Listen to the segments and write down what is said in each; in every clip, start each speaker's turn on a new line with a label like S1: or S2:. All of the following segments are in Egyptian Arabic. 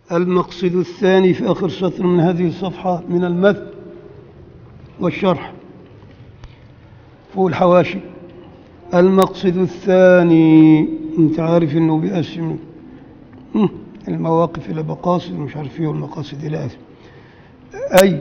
S1: المقصد الثاني في آخر سطر من هذه الصفحة من المتن والشرح فوق الحواشي المقصد الثاني انت عارف انه بيقسم هم، المواقف الى مقاصد مش عارف ايه والمقاصد الى اخره اي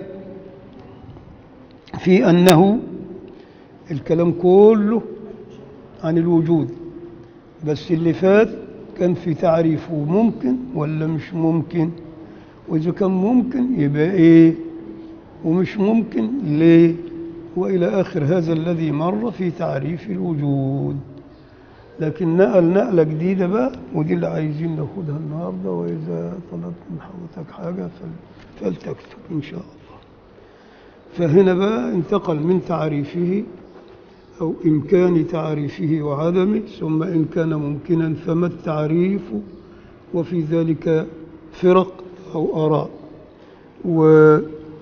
S1: في انه الكلام كله عن الوجود بس اللي فات كان في تعريفه ممكن ولا مش ممكن واذا كان ممكن يبقى ايه ومش ممكن ليه والى اخر هذا الذي مر في تعريف الوجود لكن نقل نقلة جديدة بقى ودي اللي عايزين ناخدها النهاردة وإذا طلبت من حضرتك حاجة فل- فلتكتب إن شاء الله فهنا بقى انتقل من تعريفه أو إمكان تعريفه وعدمه ثم إن كان ممكنا فما التعريف وفي ذلك فرق أو آراء و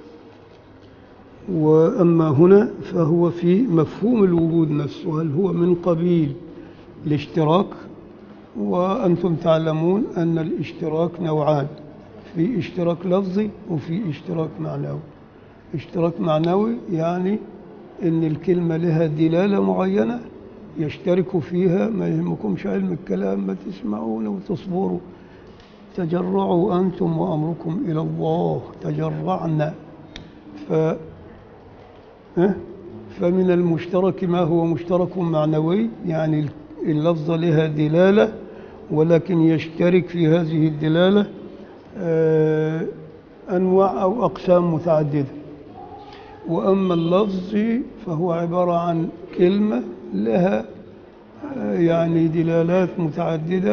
S1: وأما هنا فهو في مفهوم الوجود نفسه هل هو من قبيل الاشتراك وأنتم تعلمون أن الاشتراك نوعان في اشتراك لفظي وفي اشتراك معنوي اشتراك معنوي يعني ان الكلمة لها دلالة معينة يشترك فيها ما يهمكمش علم الكلام ما تسمعون وتصبروا تجرعوا أنتم وأمركم إلى الله تجرعنا ف ها؟ فمن المشترك ما هو مشترك معنوي يعني اللفظة لها دلالة ولكن يشترك في هذه الدلالة آه، أنواع أو أقسام متعددة وأما اللفظ فهو عبارة عن كلمة لها آه، يعني دلالات متعددة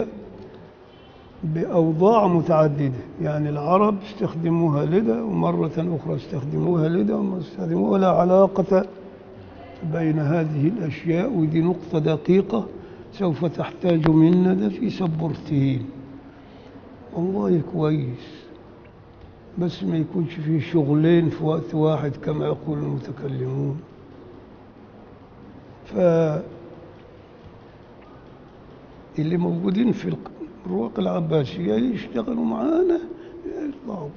S1: بأوضاع متعددة يعني العرب استخدموها لدى ومرة أخرى استخدموها لدى ومرة استخدموها لا علاقة بين هذه الأشياء ودي نقطة دقيقة سوف تحتاج منا ده في سبورتين والله كويس بس ما يكونش فيه شغلين في وقت واحد كما يقول المتكلمون ف اللي موجودين في الق- الرواق العباسية يشتغلوا معانا يطلعوا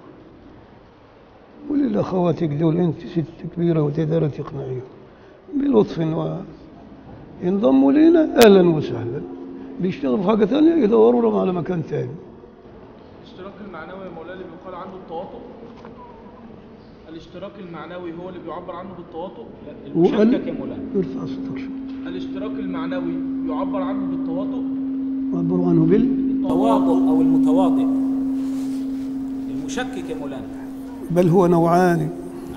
S1: قولي لأخواتك دول أنت ست كبيرة وتقدر تقنعيهم بلطف وينضموا لنا أهلا وسهلا بيشتغلوا في حاجة ثانية يدوروا لهم على مكان ثاني
S2: الاشتراك المعنوي يا مولانا اللي بيقال عنه التواطؤ الاشتراك المعنوي هو اللي بيعبر عنه بالتواطؤ لا
S1: وقال-
S2: المشكك يا مولانا
S1: ارفع صوتك شوية
S2: الاشتراك المعنوي يعبر عنه بالتواطؤ
S1: عبروا عنه بال
S3: التواطؤ أو المتواطئ المشكك يا مولانا
S1: بل هو نوعان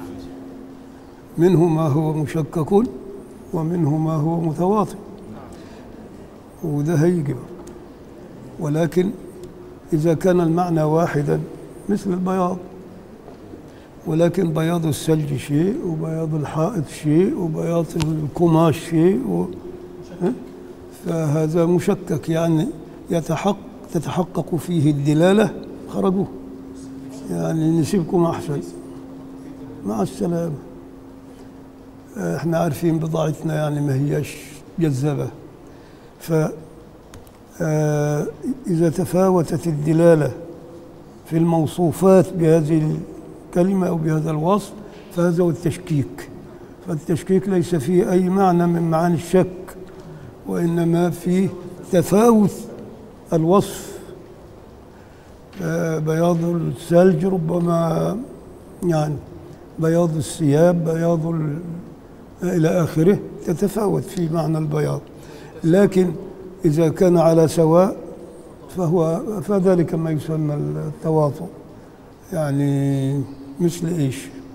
S1: منه ما هو مشكك ومنه ما هو متواطئ وده هيجي بقى. ولكن إذا كان المعنى واحدا مثل البياض ولكن بياض الثلج شيء وبياض الحائط شيء وبياض القماش شيء و... ها؟ فهذا مشكك يعني يتحقق تتحقق فيه الدلالة خرجوه يعني نسيبكم أحسن مع السلامة آه، احنا عارفين بضاعتنا يعني ما هيش جذابة ف آه، إذا تفاوتت الدلالة في الموصوفات بهذه الكلمة أو بهذا الوصف فهذا هو التشكيك فالتشكيك ليس فيه أي معنى من معاني الشك وإنما فيه تفاوت الوصف آه، بياض الثلج ربما يعني بياض الثياب بياض ال- إلى آخره تتفاوت في معنى البياض لكن إذا كان على سواء فهو فذلك ما يسمى التواطؤ يعني مثل إيش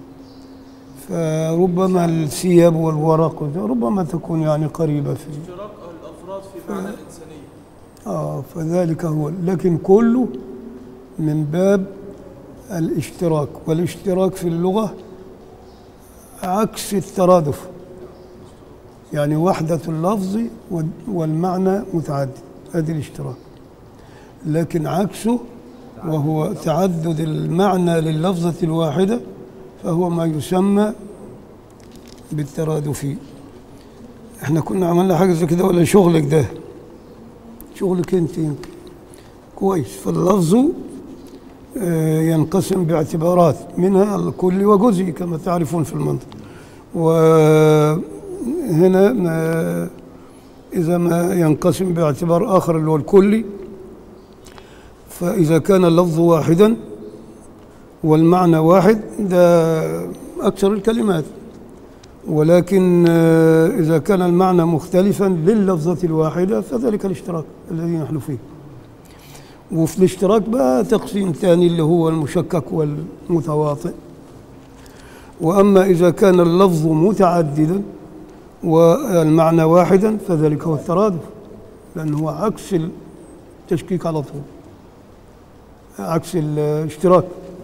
S1: فربما الثياب والورق ربما تكون يعني قريبة في
S2: اشتراك الافراد في معنى الانسانيه
S1: آه فذلك هو لكن كله من باب الاشتراك والاشتراك في اللغة عكس الترادف يعني وحدة اللفظ وال- والمعنى متعدد هذه الاشتراك لكن عكسه وهو تعدد المعنى لللفظة الواحدة فهو ما يسمى بالترادفي احنا كنا عملنا حاجة زي كده ولا شغلك ده شغلك انت يمكن كويس فاللفظ آه، ينقسم باعتبارات منها الكلي وجزئي كما تعرفون في المنطق وهنا آه، إذا ما ينقسم باعتبار آخر اللي هو الكلي فإذا كان اللفظ واحدا والمعنى واحد ده أكثر الكلمات ولكن آه، إذا كان المعنى مختلفا لللفظة الواحدة فذلك الاشتراك الذي نحن فيه وفي الاشتراك بقى تقسيم ثاني اللي هو المشكك والمتواطئ وأما إذا كان اللفظ متعددا والمعنى واحدا فذلك هو الترادف لأنه هو عكس التشكيك على طول عكس الاشتراك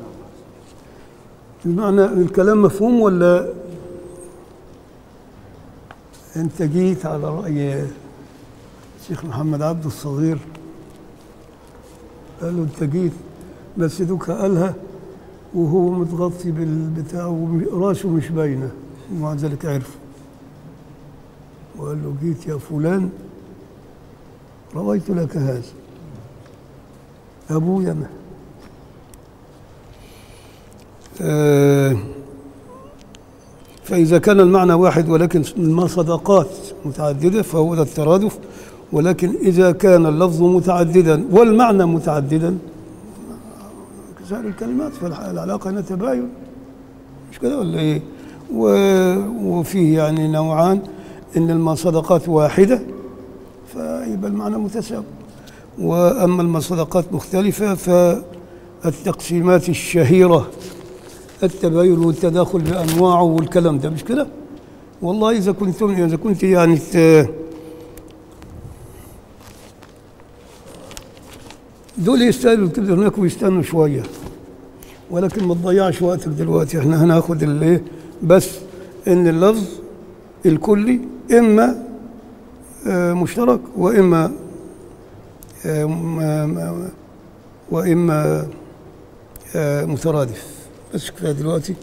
S1: المعنى الكلام مفهوم ولا انت جيت على رأي الشيخ محمد عبد الصغير قال له انت جيت بس دوك قالها وهو متغطي بالبتاع وراسه مش باينه ومع ذلك عرف وقال له جيت يا فلان رويت لك هذا ابويا انا آه، فإذا كان المعنى واحد ولكن المصدقات متعددة فهو ده الترادف ولكن إذا كان اللفظ متعددا والمعنى متعددا كسائر الكلمات فالعلاقة هنا تباين مش كده ولا إيه؟ و- وفيه يعني نوعان إن المصدقات واحدة فيبقى المعنى متساوي وأما المصدقات مختلفة فالتقسيمات الشهيرة التباين والتداخل بانواعه والكلام ده مش كده؟ والله اذا كنتم اذا كنت يعني ت- دول يستاهلوا تبدا هناك ويستنوا شويه ولكن ما تضيعش وقتك دلوقتي احنا هناخد الايه بس ان اللفظ الكلي اما آه، مشترك واما آه، م- م- واما آه، مترادف بس كفايه دلوقتي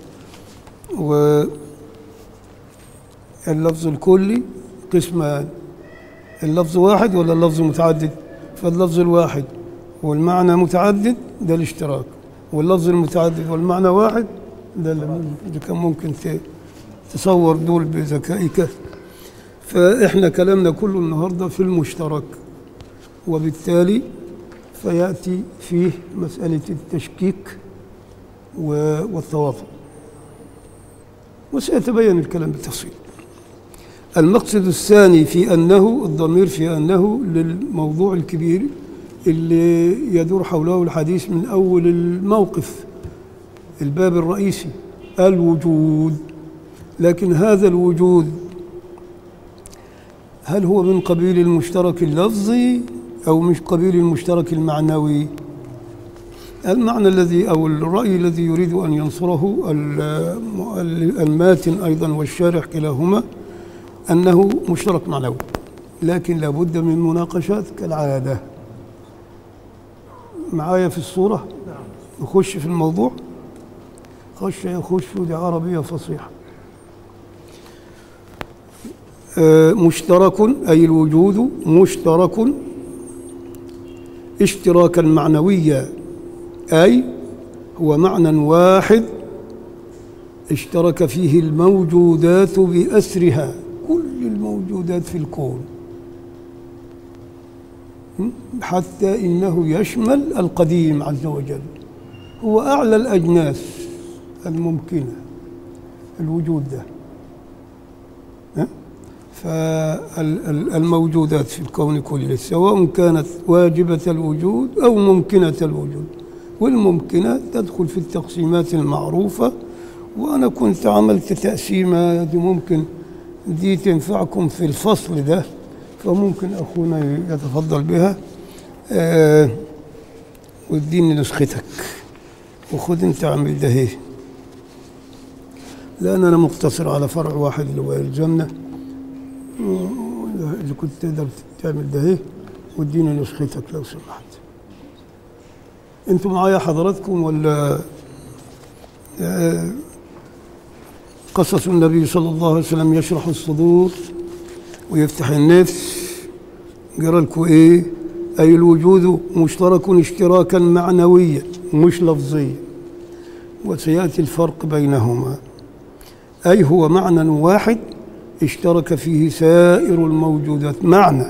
S1: واللفظ الكلي قسمان اللفظ واحد ولا اللفظ متعدد فاللفظ الواحد والمعنى متعدد ده الاشتراك واللفظ المتعدد والمعنى واحد ده اللي ممكن- اللي كان ممكن ت- تصور دول بذكائك فاحنا كلامنا كله النهارده في المشترك وبالتالي فياتي فيه مساله التشكيك و- والتواطؤ وسيتبين الكلام بالتفصيل المقصد الثاني في أنه الضمير في أنه للموضوع الكبير اللي يدور حوله الحديث من أول الموقف الباب الرئيسي الوجود لكن هذا الوجود هل هو من قبيل المشترك اللفظي أو من قبيل المشترك المعنوي المعنى الذي أو الرأي الذي يريد أن ينصره ال- الماتن أيضا والشارح كلاهما أنه مشترك معنوي لكن لابد من مناقشات كالعادة معايا في الصورة نخش في الموضوع خش يخش دي عربية فصيحة آه، مشترك أي الوجود مشترك اشتراكا معنويا أي هو معنى واحد اشترك فيه الموجودات بأسرها كل الموجودات في الكون م? حتى إنه يشمل القديم عز وجل هو أعلى الأجناس الممكنة الوجود ده ها؟ فالموجودات في الكون كله سواء كانت واجبة الوجود أو ممكنة الوجود والممكنة تدخل في التقسيمات المعروفة وأنا كنت عملت تقسيمة دي ممكن دي تنفعكم في الفصل ده فممكن أخونا يتفضل بها آه واديني نسختك وخد انت اعمل ده ايه لأن أنا مقتصر على فرع واحد اللي هو يلزمنا إذا كنت تقدر تعمل ده ايه واديني نسختك لو سمحت انتوا معايا حضراتكم ولا آه، قصص النبي صلى الله عليه وسلم يشرح الصدور ويفتح النفس قرا لكم ايه اي الوجود مشترك اشتراكا معنويا مش لفظية وسيأتي الفرق بينهما أي هو معنى واحد اشترك فيه سائر الموجودات معنى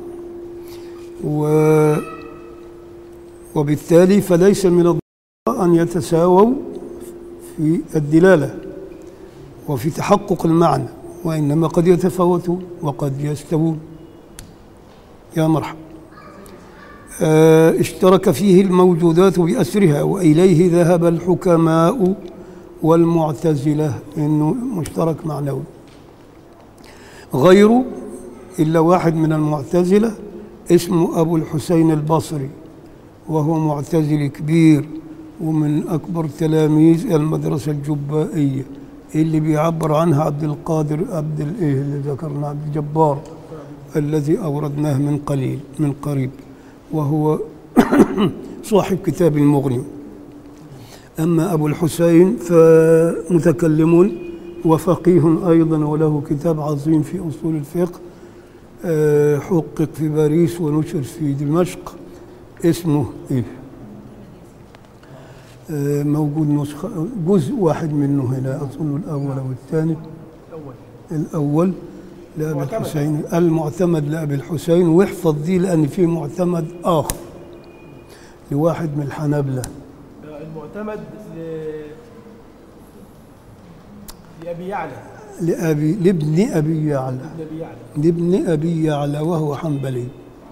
S1: و وبالتالي فليس من الضرورة أن يتساووا في الدلالة وفي تحقق المعنى وإنما قد يتفاوتون وقد يستوون يا مرحبا آه، اشترك فيه الموجودات بأسرها وإليه ذهب الحكماء والمعتزلة إنه مشترك معنوي غيره إلا واحد من المعتزلة اسمه أبو الحسين البصري وهو معتزلي كبير ومن أكبر تلاميذ المدرسة الجبائية اللي بيعبر عنها عبد القادر عبد الإيه اللي ذكرنا عبد الجبار الذي أوردناه من قليل من قريب وهو صاحب كتاب المغني أما أبو الحسين فمتكلم وفقيه أيضا وله كتاب عظيم في أصول الفقه آه، حقق في باريس ونشر في دمشق اسمه إيه آه، موجود نسخة جزء واحد منه هنا أظن الأول أو الثاني الأول لأبي الحسين المعتمد لأبي الحسين واحفظ دي لأن في معتمد آخر لواحد من الحنابلة
S2: المعتمد ل... لأبي يعلى
S1: لأبي لابن أبي يعلى
S2: لأبي يعلى
S1: لابن أبي يعلى وهو حنبلي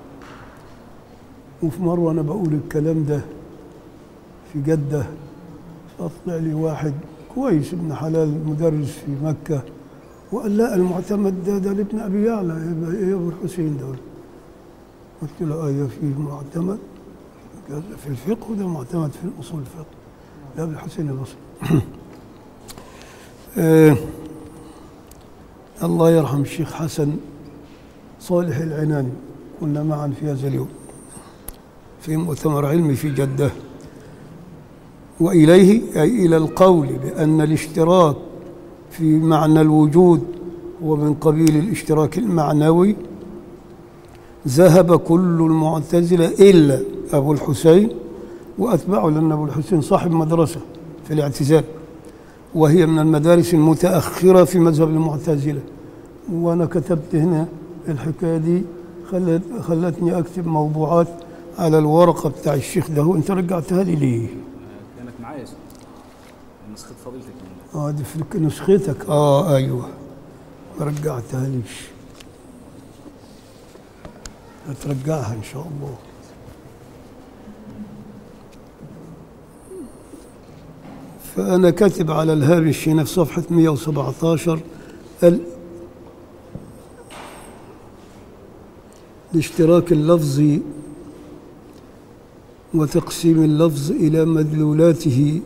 S1: وفي مرة أنا بقول الكلام ده في جدة فطلع لي واحد كويس ابن حلال مدرس في مكة وقال لا المعتمد ده ده لابن أبي يعلى يبقى إيه أبو الحسين ده قلت له أيوة فيه معتمد قال في الفقه وده معتمد في الأصول الفقه لأبي الحسين البصري آه الله يرحم الشيخ حسن صالح العناني كنا معا في هذا اليوم في مؤتمر علمي في جدة وإليه أي إلى القول بأن الاشتراك في معنى الوجود هو من قبيل الاشتراك المعنوي ذهب كل المعتزلة إلا أبو الحسين وأتباعه لأن أبو الحسين صاحب مدرسة في الاعتزال وهي من المدارس المتأخرة في مذهب المعتزلة وأنا كتبت هنا الحكاية دي خلت خلتني أكتب موضوعات على الورقة بتاع الشيخ ده وأنت رجعتها لي ليه؟
S3: كانت معايا نسخة فضيلتك
S1: اه دي في نسختك اه ايوه ما رجعتها ليش هترجعها ان شاء الله فأنا كاتب على الهامش هنا في صفحة 117 ال... الاشتراك اللفظي وتقسيم اللفظ إلى مدلولاته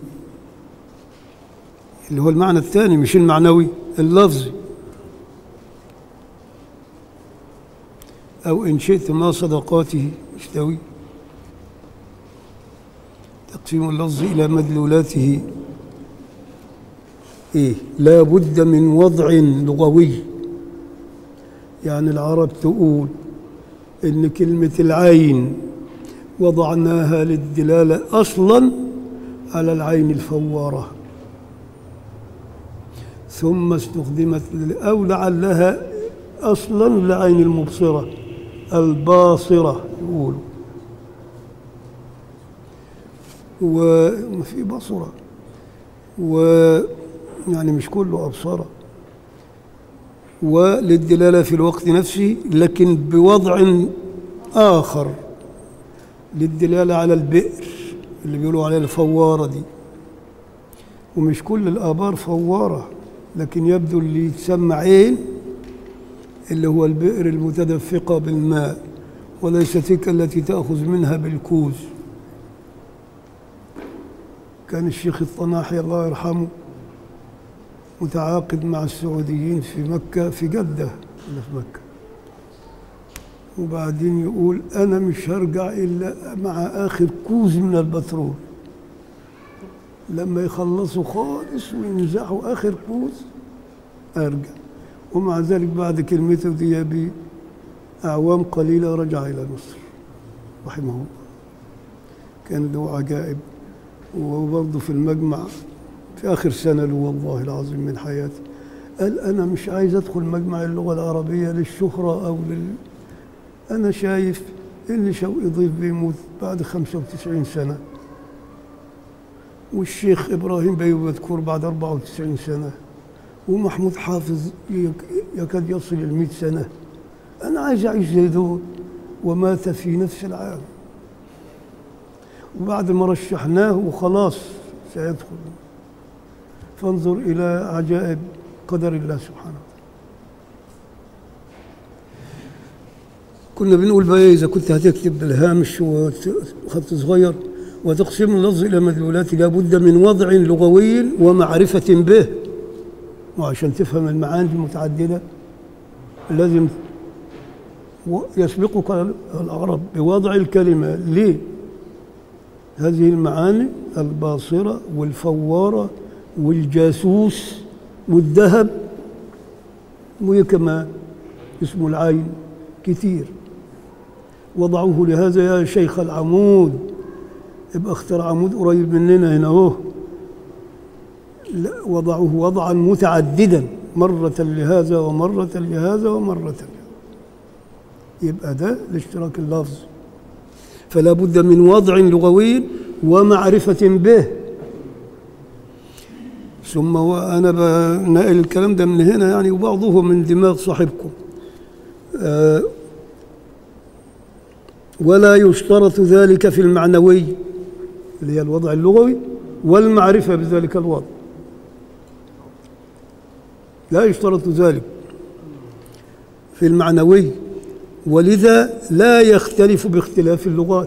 S1: اللي هو المعنى الثاني مش المعنوي اللفظي أو إن شئت ما صدقاته يستوي تقسيم اللفظ إلى مدلولاته إيه لا بد من وضع لغوي يعني العرب تقول إن كلمة العين وضعناها للدلالة أصلا على العين الفوارة ثم استخدمت أو لعلها أصلا لعين المبصرة الباصرة يقولوا وفي بصرة و يعني مش كله أبصرة وللدلالة في الوقت نفسه لكن بوضع آخر للدلالة على البئر اللي بيقولوا عليها الفوارة دي ومش كل الآبار فوارة لكن يبدو اللي يتسمى عين اللي هو البئر المتدفقة بالماء وليس تلك التي تأخذ منها بالكوز كان الشيخ الطناحي الله يرحمه متعاقد مع السعوديين في مكة في جدة ولا في مكة وبعدين يقول أنا مش هرجع إلا مع آخر كوز من البترول لما يخلصوا خالص وينزعوا آخر كوز أرجع ومع ذلك بعد كلمته دي بأعوام قليلة رجع إلى مصر رحمه الله كان له عجائب وبرضه في المجمع في آخر سنة له والله العظيم من حياتي قال أنا مش عايز أدخل مجمع اللغة العربية للشهرة أو لل أنا شايف إن شوقي ضيف بيموت بعد 95 سنة والشيخ إبراهيم بيومي مذكور بعد 94 سنة ومحمود حافظ يك- يكاد يصل ال 100 سنة أنا عايز أعيش زي دول ومات في نفس العام وبعد ما رشحناه وخلاص سيدخل فانظر إلى عجائب قدر الله سبحانه وتعالى كنا بنقول بقى إذا كنت هتكتب بالهامش وخط صغير وتقسيم اللفظ إلى مدلولات لابد من وضع لغوي ومعرفة به وعشان تفهم المعاني المتعددة لازم و- يسبقك العرب بوضع الكلمة ليه؟ هذه المعاني الباصرة والفوارة والجاسوس والذهب وكما اسم العين كتير وضعوه لهذا يا شيخ العمود يبقى اختار عمود قريب مننا هنا اهو لا وضعوه وضعا متعددا مرة لهذا ومرة لهذا ومرة لهذا يبقى ده الاشتراك اللفظ فلا بد من وضع لغوي ومعرفة به ثم وأنا بنقل الكلام ده من هنا يعني وبعضه من دماغ صاحبكم آه، ولا يشترط ذلك في المعنوي اللي هي الوضع اللغوي والمعرفة بذلك الوضع لا يشترط ذلك في المعنوي ولذا لا يختلف باختلاف اللغات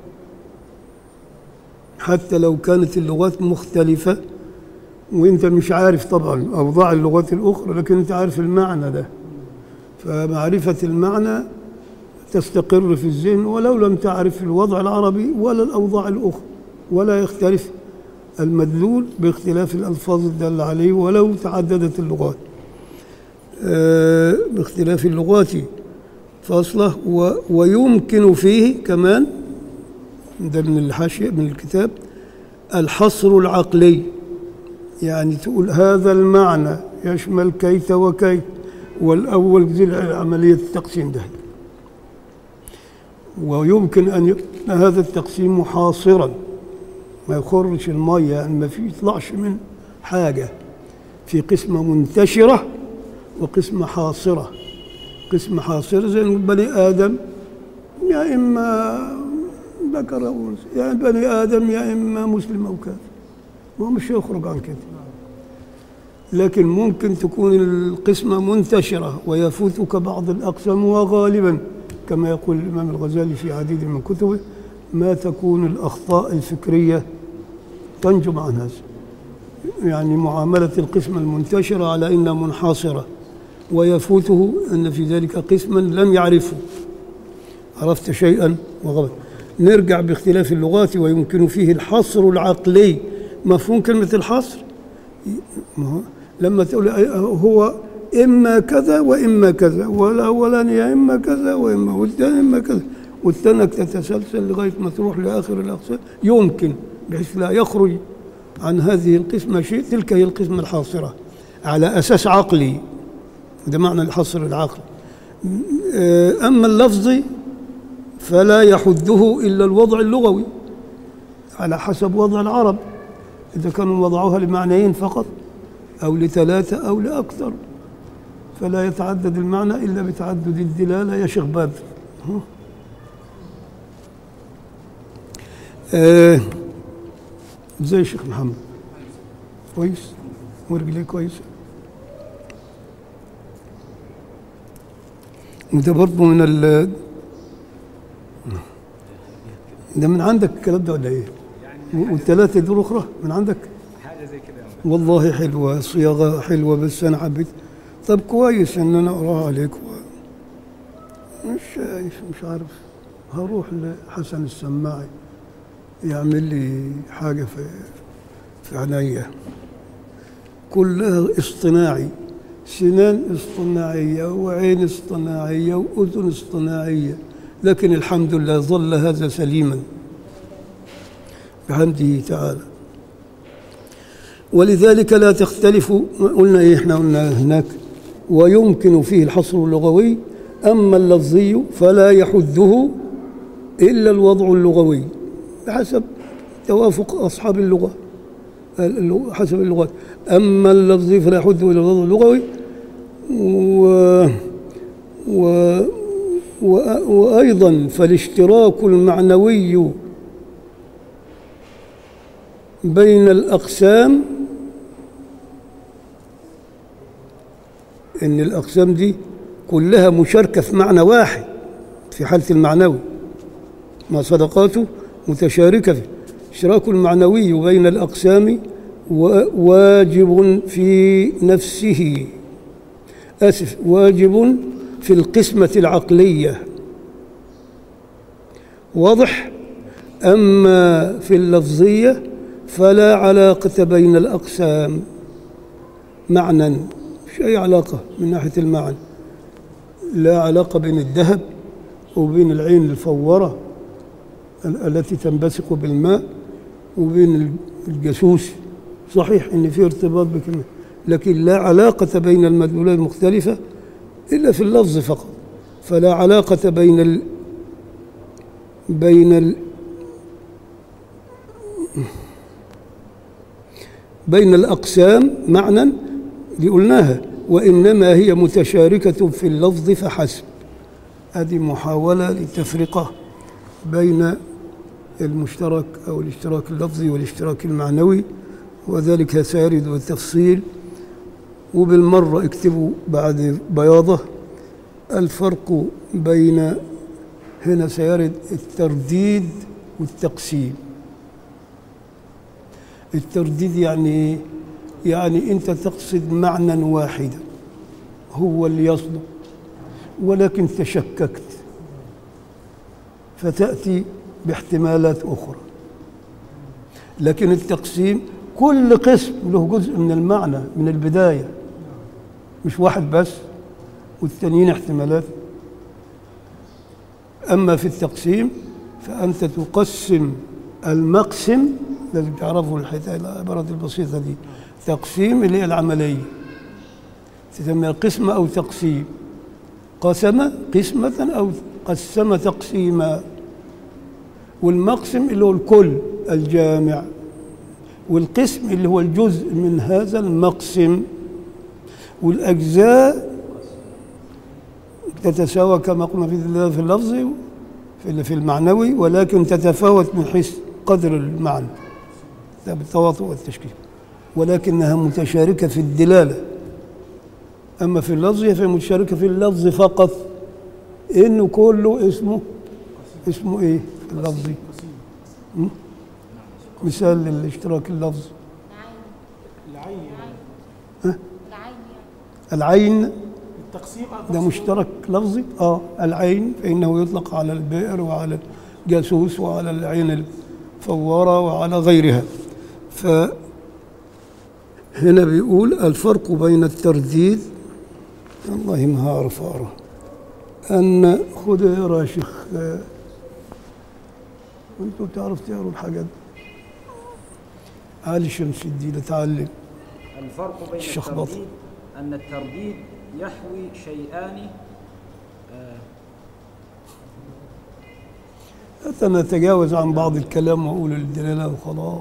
S1: حتى لو كانت اللغات مختلفة وانت مش عارف طبعا اوضاع اللغات الاخرى لكن انت عارف المعنى ده فمعرفة المعنى تستقر في الذهن ولو لم تعرف الوضع العربي ولا الأوضاع الأخرى ولا يختلف المدلول باختلاف الألفاظ الدالة عليه ولو تعددت اللغات آه، باختلاف اللغات فاصلة و- ويمكن فيه كمان ده من الحاشية من الكتاب الحصر العقلي يعني تقول هذا المعنى يشمل كيت وكيت والأول زي عملية التقسيم ده ويمكن أن يكون هذا التقسيم حاصرا ما يخرج المية يعني ما في يطلعش من حاجة في قسمة منتشرة وقسمة حاصرة قسمة حاصرة زي نقول بني آدم يا إما ذكر أو أنثى يا بني آدم يا إما مسلم أو كافر ما هو مش يخرج عن كده لكن ممكن تكون القسمة منتشرة ويفوتك بعض الأقسام وغالبا كما يقول الإمام الغزالي في عديد من كتبه ما تكون الأخطاء الفكرية تنجم عن هذا يعني معاملة القسمة المنتشرة على إنها منحاصرة ويفوته أن في ذلك قسما لم يعرفه عرفت شيئا وغلط نرجع باختلاف اللغات ويمكن فيه الحصر العقلي مفهوم كلمة الحصر ما هو لما تقول هو إما كذا وإما كذا والأولاني يا إما كذا وإما والثاني إما كذا والثانية تتسلسل لغاية ما تروح لآخر الأقسام يمكن بحيث لا يخرج عن هذه القسمة شيء تلك هي القسمة الحاصرة على أساس عقلي ده معنى الحصر العقلي أما اللفظي فلا يحده إلا الوضع اللغوي على حسب وضع العرب إذا كانوا وضعوها لمعنيين فقط أو لثلاثة أو لأكثر فلا يتعدد المعنى إلا بتعدد الدلالة يا شيخ بدر ها؟ آه زي الشيخ محمد كويس ورجليه كويسة وده برضه من ال ده من عندك الكلام ده ولا ايه؟ والثلاثة دول أخرى من عندك؟
S3: حاجه زي كده يا
S1: والله حلوة صياغة حلوة بس أنا حبيت طب كويس إن أنا أقراها عليك و... مش شايف مش عارف هروح لحسن السماعي يعمل لي حاجة في في عينيا كلها اصطناعي سنان اصطناعية وعين اصطناعية وأذن اصطناعية لكن الحمد لله ظل هذا سليما بحمده تعالى ولذلك لا تختلف قلنا إيه إحنا قلنا هناك ويمكن فيه الحصر اللغوي أما اللفظي فلا يحده إلا الوضع اللغوي بحسب توافق أصحاب اللغة اللغة- حسب اللغات أما اللفظي فلا يحده إلا الوضع اللغوي و و و وأيضا فالاشتراك المعنوي بين الأقسام إن الأقسام دي كلها مشاركة في معنى واحد في حالة المعنوي ما صدقاته متشاركة فيه الاشتراك المعنوي بين الأقسام و- واجب في نفسه آسف واجب في القسمة العقلية واضح أما في اللفظية فلا علاقة بين الأقسام معنى مش أي علاقة من ناحية المعنى لا علاقة بين الذهب وبين العين الفورة ال- التي تنبثق بالماء وبين الجاسوس صحيح ان في ارتباط بكلمه لكن لا علاقه بين المدلولات المختلفه الا في اللفظ فقط فلا علاقه بين ال بين ال بين الاقسام معنى دي قلناها وانما هي متشاركه في اللفظ فحسب هذه محاوله للتفرقه بين المشترك أو الاشتراك اللفظي والاشتراك المعنوي وذلك سيرد بالتفصيل وبالمرة اكتبوا بعد بياضة الفرق بين هنا سيرد الترديد والتقسيم الترديد يعني إيه؟ يعني أنت تقصد معنى واحدا هو اللي يصدق ولكن تشككت فتأتي باحتمالات أخرى لكن التقسيم كل قسم له جزء من المعنى من البداية مش واحد بس والتانيين احتمالات أما في التقسيم فأنت تقسم المقسم لازم تعرفوا الحكاية العبارات البسيطة دي تقسيم اللي هي العملية تسميها قسمة أو تقسيم قسم قسمة أو قسم تقسيما والمقسم اللي هو الكل الجامع والقسم اللي هو الجزء من هذا المقسم والأجزاء تتساوى كما قلنا في في اللفظ في في المعنوي ولكن تتفاوت من حيث قدر المعنى ده بالتواطؤ والتشكيل ولكنها متشاركة في الدلالة أما في اللفظ فهي متشاركة في اللفظ فقط إنه كله اسمه اسمه إيه في اللفظي م? مثال للاشتراك اللفظي
S2: العين
S1: ها؟
S4: العين يعني
S1: العين
S2: التقسيم
S1: ده مشترك لفظي اه العين فإنه يطلق على البئر وعلى الجاسوس وعلى العين الفوارة وعلى غيرها فهنا بيقول الفرق بين الترديد والله ما هعرف أقرأ أن خد اقرا يا شيخ آه، وانتوا بتعرفوا تقروا الحاجات دي. علي شمس الدين اتعلم
S3: الفرق بين
S1: الشخبطة.
S3: الترديد أن الترديد يحوي شيئان آه،
S1: حتى نتجاوز عن بعض الكلام واقول الدلاله وخلاص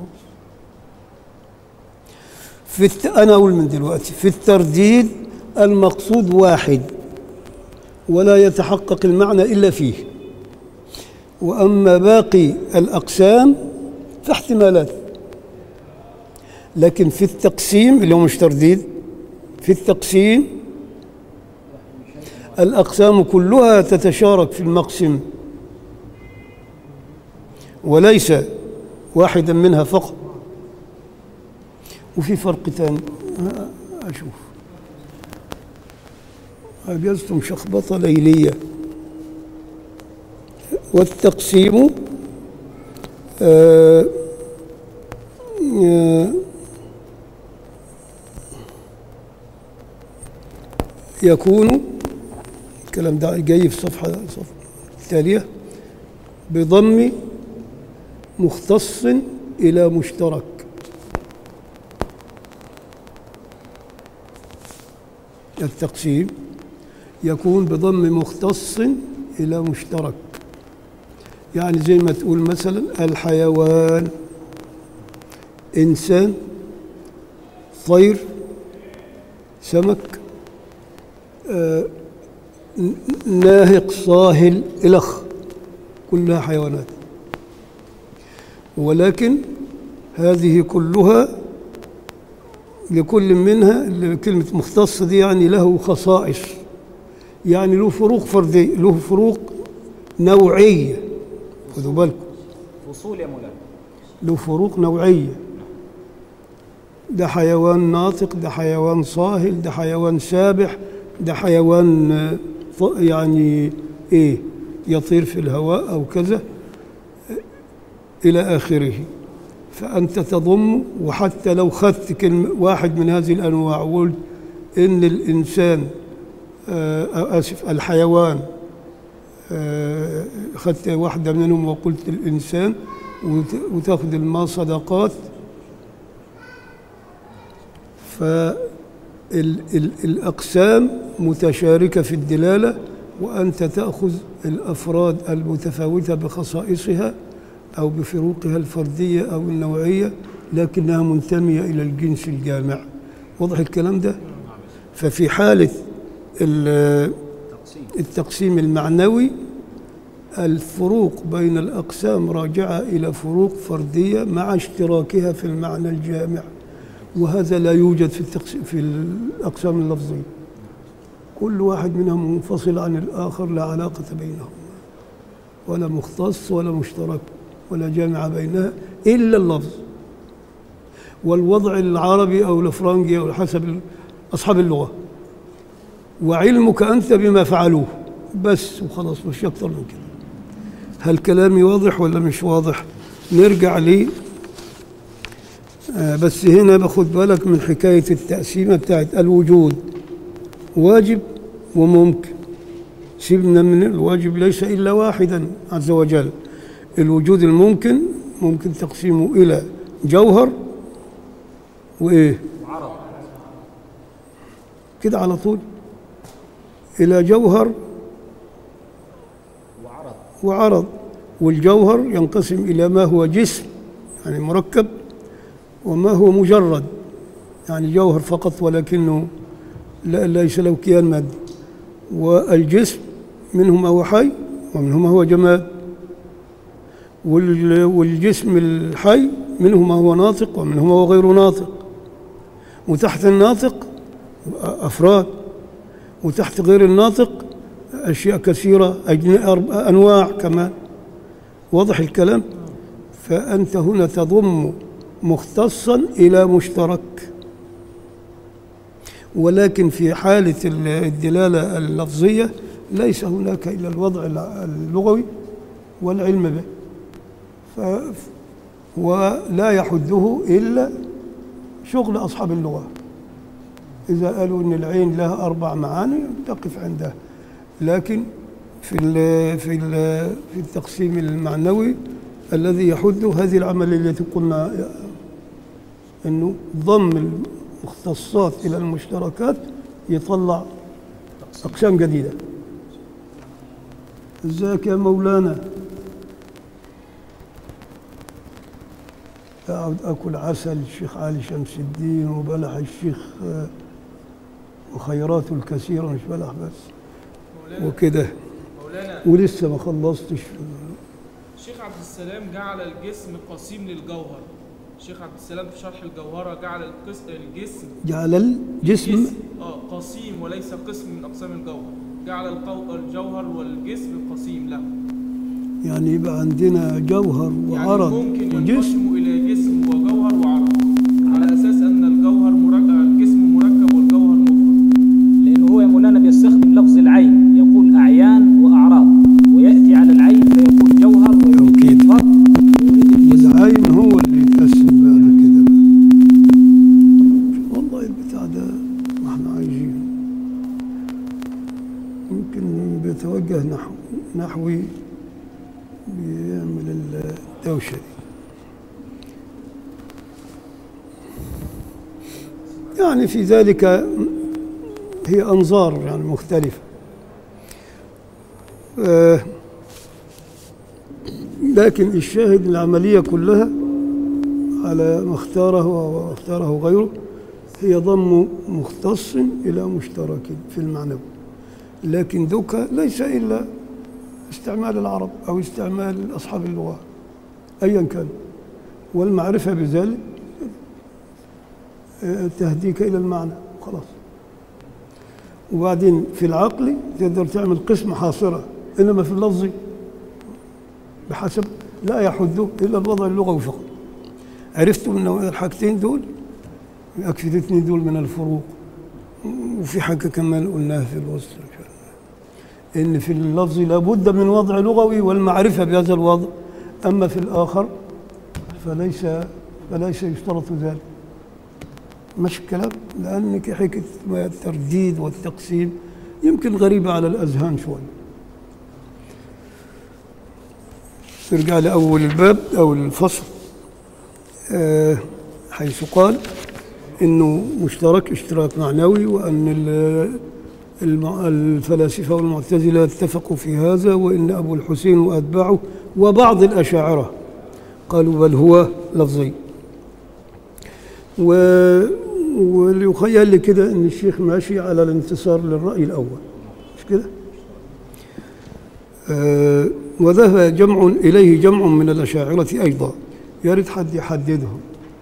S1: في الت... انا اقول من دلوقتي في الترديد المقصود واحد ولا يتحقق المعنى الا فيه واما باقي الاقسام فاحتمالات لكن في التقسيم اللي هو مش ترديد في التقسيم الاقسام كلها تتشارك في المقسم وليس واحدا منها فقط وفي فرق ثاني آه، أشوف أجزتم شخبطة ليلية والتقسيم آه، آه، يكون الكلام ده جاي في صفحة صفحة التالية بضم مختص إلى مشترك التقسيم يكون بضم مختص إلى مشترك يعني زي ما تقول مثلا الحيوان إنسان طير سمك آه، ن- ناهق صاهل إلخ كلها حيوانات ولكن هذه كلها لكل منها اللي كلمة مختص دي يعني له خصائص يعني له فروق فردية له فروق نوعية خذوا بالكم
S3: فصول يا مولانا
S1: له فروق نوعية ده حيوان ناطق ده حيوان صاهل ده حيوان سابح ده حيوان آه، ط- يعني ايه يطير في الهواء او كذا آه، الى اخره فانت تضم وحتى لو خدت كلمة واحد من هذه الانواع وقلت ان الانسان آه، اسف الحيوان آه، خدت واحدة منهم وقلت الإنسان وت- وتاخد الماء صدقات فالأقسام متشاركة في الدلالة وأنت تأخذ الأفراد المتفاوتة بخصائصها أو بفروقها الفردية أو النوعية لكنها منتمية إلى الجنس الجامع واضح الكلام ده؟ ففي حالة ال-
S3: تقسيم
S1: التقسيم المعنوي الفروق بين الأقسام راجعة إلى فروق فردية مع اشتراكها في المعنى الجامع وهذا لا يوجد في التقسيم في الأقسام اللفظية كل واحد منهم منفصل عن الآخر لا علاقة بينهما ولا مختص ولا مشترك ولا جامع بينها إلا اللفظ والوضع العربي أو الفرنجي أو حسب أصحاب اللغة وعلمك أنت بما فعلوه بس وخلاص مش أكثر من كده هل كلامي واضح ولا مش واضح نرجع لي آه بس هنا باخد بالك من حكاية التقسيمة بتاعت الوجود واجب وممكن سيبنا من الواجب ليس إلا واحدا عز وجل الوجود الممكن ممكن تقسيمه إلى جوهر وإيه
S3: وعرض
S1: كده على طول إلى جوهر
S3: وعرض
S1: وعرض والجوهر ينقسم إلى ما هو جسم يعني مركب وما هو مجرد يعني جوهر فقط ولكنه لا ليس له كيان مادي والجسم منه ما هو حي ومنه ما هو جماد وال- والجسم الحي منه ما هو ناطق ومنه ما هو غير ناطق وتحت الناطق أفراد وتحت غير الناطق أشياء كثيرة أجن- أرب- أنواع كمان واضح الكلام فأنت هنا تضم مختصا إلى مشترك ولكن في حالة ال- الدلالة اللفظية ليس هناك إلا الوضع الع- اللغوي والعلم به ف ولا يحده إلا شغل أصحاب اللغة إذا قالوا إن العين لها أربع معاني تقف عندها لكن في ال في ال في التقسيم المعنوي الذي يحد هذه العملية التي قلنا إنه ضم المختصات إلى المشتركات يطلع أقسام جديدة ازيك يا مولانا أقعد أكل عسل الشيخ علي شمس الدين وبلح الشيخ آه، وخيراته الكثيرة مش بلح بس
S2: مولانا
S1: وكده
S2: مولانا
S1: ولسه ما خلصتش
S2: الشيخ عبد السلام جعل الجسم قسيم للجوهر الشيخ عبد السلام في شرح الجوهرة جعل القس... الجسم
S1: جعل الجسم
S2: جسم اه قسيم وليس قسم من أقسام الجوهر جعل القو... الجوهر والجسم قسيم له
S1: يعني يبقى عندنا جوهر
S2: يعني
S1: وعرض
S2: ممكن
S1: وجسم
S2: ينقسم إلى جسم وجوهر وعرض على أساس أن الجوهر مركب الجسم مركب والجوهر مفرد
S3: لأنه هو يا مولانا بيستخدم لفظ العين يقول أعيان وأعراض ويأتي على العين فيقول جوهر ويريد
S1: توكيد.
S3: الفرد ويريد الجسم
S1: والعين هو اللي يتقسم بعد كده والله البتاع ده ما احنا عايزينه يمكن بيتوجه نحو نحوي بيعمل الدوشة دي يعني في ذلك هي أنظار يعني مختلفة آه، لكن الشاهد العملية كلها على ما اختاره واختاره غيره هي ضم مختص إلى مشترك في المعنى لكن ذكى ليس إلا استعمال العرب أو استعمال أصحاب اللغة أيا كان والمعرفة بذلك آه، تهديك إلى المعنى خلاص وبعدين في العقل تقدر تعمل قسمة حاصرة إنما في اللفظ بحسب لا يحده إلا الوضع اللغوي فقط عرفتوا من الحاجتين دول يكفي الاثنين دول من الفروق وفي حاجة كمان قلناها في الوصل إن شاء الله إن في اللفظ لابد من وضع لغوي والمعرفة بهذا الوضع أما في الآخر فليس فليس يشترط ذلك مش الكلام لأن حكاية ما الترديد والتقسيم يمكن غريبة على الأذهان شوي نرجع لأول الباب أو الفصل آه، حيث قال انه مشترك اشتراك معنوي وان ال- الم- الفلاسفه والمعتزله اتفقوا في هذا وان ابو الحسين واتباعه وبعض الاشاعره قالوا بل هو لفظي و وليخيل لي كده ان الشيخ ماشي على الانتصار للراي الاول مش كده؟ آه وذهب جمع اليه جمع من الاشاعره ايضا يا ريت حد يحددهم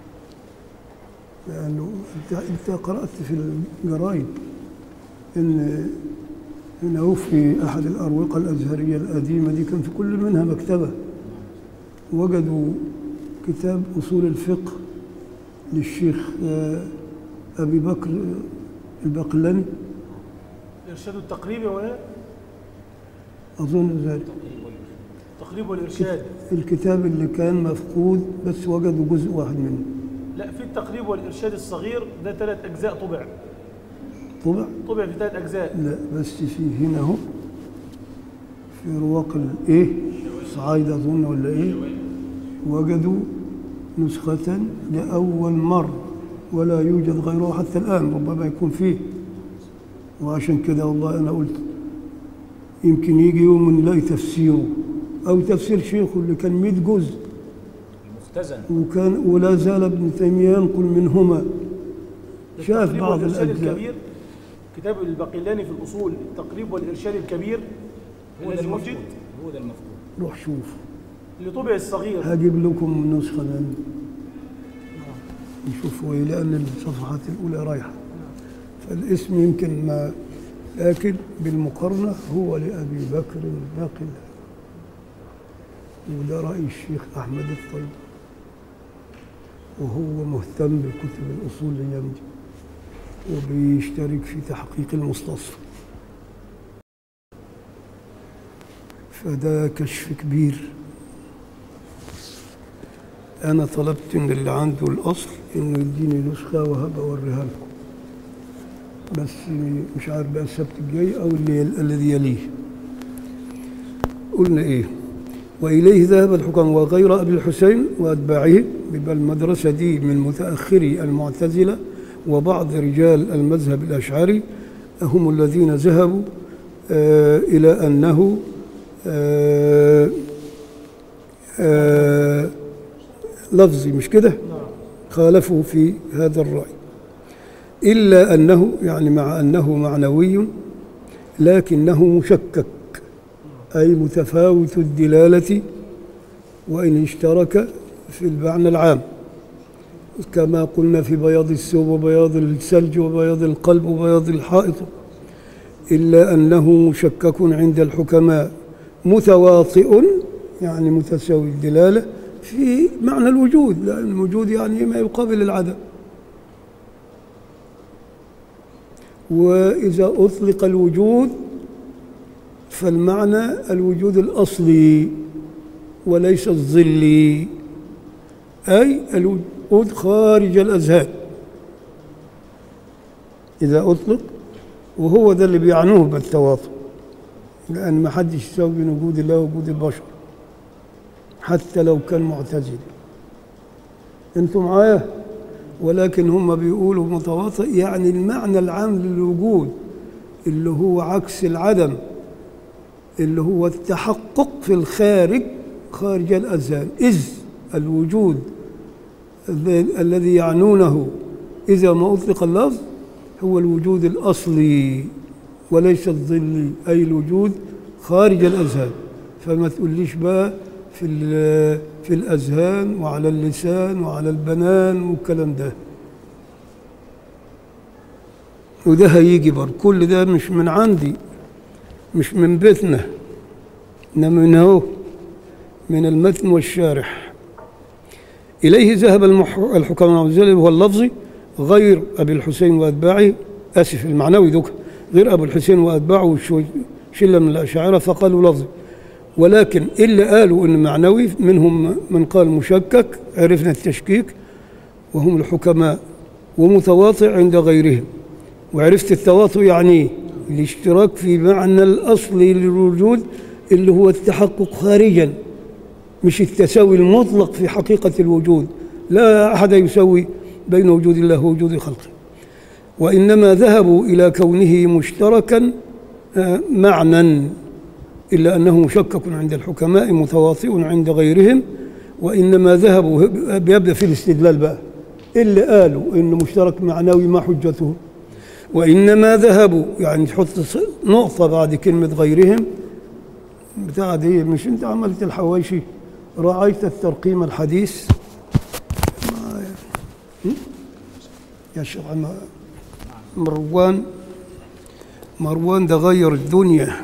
S1: لأنه أنت أنت قرأت في الجرايد إن هنا في أحد الأروقة الأزهرية القديمة دي كان في كل منها مكتبة وجدوا كتاب أصول الفقه للشيخ آه، أبي بكر البقلاني
S4: الإرشاد التقريبي ولا
S1: أظن ذلك
S4: التقريب والإرشاد
S1: الكتاب اللي كان مفقود بس وجدوا جزء واحد منه
S4: لا في التقريب والإرشاد الصغير ده ثلاث أجزاء طبع
S1: طبع
S4: طبع في ثلاث أجزاء
S1: لا بس في هنا اهو في رواق الايه صعايدة اظن ولا ايه وجدوا نسخة لأول مرة ولا يوجد غيره حتى الآن ربما يكون فيه وعشان كده والله أنا قلت يمكن يجي يوم نلاقي تفسيره أو تفسير شيخه اللي كان 100 جزء
S3: المختزن
S1: وكان ولا زال ابن تيمية ينقل منهما شاف
S4: التقريب
S1: بعض
S4: والإرشاد
S1: الأجزاء
S4: الكبير كتاب البقلاني في الأصول التقريب والإرشاد الكبير
S3: هو ده
S4: الذي وجد
S3: المفقود هو ده المفقود
S1: روح شوف
S4: اللي طبع الصغير
S1: هجيب لكم نسخة منه نشوف هو إيه، لأن الصفحات الأولى رايحة فالاسم يمكن ما لكن بالمقارنة هو لأبي بكر الباقي وده رأي الشيخ أحمد الطيب وهو مهتم بكتب الأصول الأيام دي وبيشترك في تحقيق المستصفى فده كشف كبير أنا طلبت من اللي عنده الأصل إنه يديني نسخة وهبقى أوريها لكم بس مش عارف بقى السبت الجاي أو اللي الذي يليه قلنا إيه وإليه ذهب الحكم وغير أبي الحسين وأتباعه بل المدرسة دي من متأخري المعتزلة وبعض رجال المذهب الأشعري هم الذين ذهبوا آه إلى أنه آه آه لفظي مش كده خالفوا في هذا الرأي إلا أنه يعني مع أنه معنوي لكنه مشكك أي متفاوت الدلالة وإن اشترك في المعنى العام كما قلنا في بياض الثوب وبياض الثلج وبياض القلب وبياض الحائط إلا أنه مشكك عند الحكماء متواطئ يعني متساوي الدلالة في معنى الوجود لأن الوجود يعني ما يقابل العدم وإذا أطلق الوجود فالمعنى الوجود الأصلي وليس الظلي أي الوجود خارج الأذهان إذا أطلق وهو ده اللي بيعنوه بالتواطؤ لأن ما حدش يساوي بين وجود الله ووجود البشر حتى لو كان معتزل انتم معايا ولكن هم بيقولوا متواطئ يعني المعنى العام للوجود اللي هو عكس العدم اللي هو التحقق في الخارج خارج الأذهان إذ الوجود الذي- الذي يعنونه إذا ما أطلق اللفظ هو الوجود الأصلي وليس الظلي أي الوجود خارج الأذهان فما تقوليش بقى في ال- في الأذهان وعلى اللسان وعلى البنان والكلام ده وده هيجي بر كل ده مش من عندي مش من بيتنا إنما من هو من المتن والشارح إليه ذهب المح- الحكماء والزلل وهو اللفظي غير أبي الحسين وأتباعه آسف المعنوي دوك غير أبو الحسين وأتباعه شو- شلة من الأشاعرة فقالوا لفظي ولكن اللي قالوا إن معنوي منهم من قال مشكك عرفنا التشكيك وهم الحكماء ومتواطئ عند غيرهم وعرفت التواطؤ يعني إيه؟ الاشتراك في معنى الأصلي للوجود اللي هو التحقق خارجا مش التساوي المطلق في حقيقة الوجود لا أحد يسوي بين وجود الله ووجود خلقه وإنما ذهبوا إلى كونه مشتركا آه، معنى إلا أنه مشكك عند الحكماء متواطئ عند غيرهم وإنما ذهبوا بيبدأ في الاستدلال بقى اللي قالوا إنه مشترك معنوي ما حجته وإنما ذهبوا يعني تحط نقطة بعد كلمة غيرهم بتاع دي مش أنت عملت الحواشي رأيت الترقيم الحديث ما- هم؟ يا شيخ عم- مروان مروان ده غير الدنيا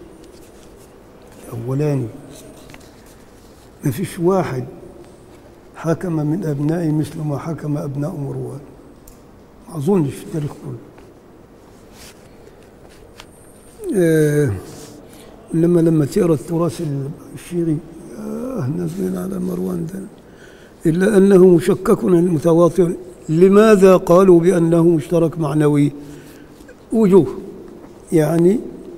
S1: الأولاني ما فيش واحد حكم من أبنائي مثل ما حكم أبناء مروان ما أظنش في التاريخ كله آه، إنما لما تقرا التراث الشيعي آه نازلين على مروان ده إلا أنه مشكك متواطئ لماذا قالوا بأنه مشترك معنوي وجوه يعني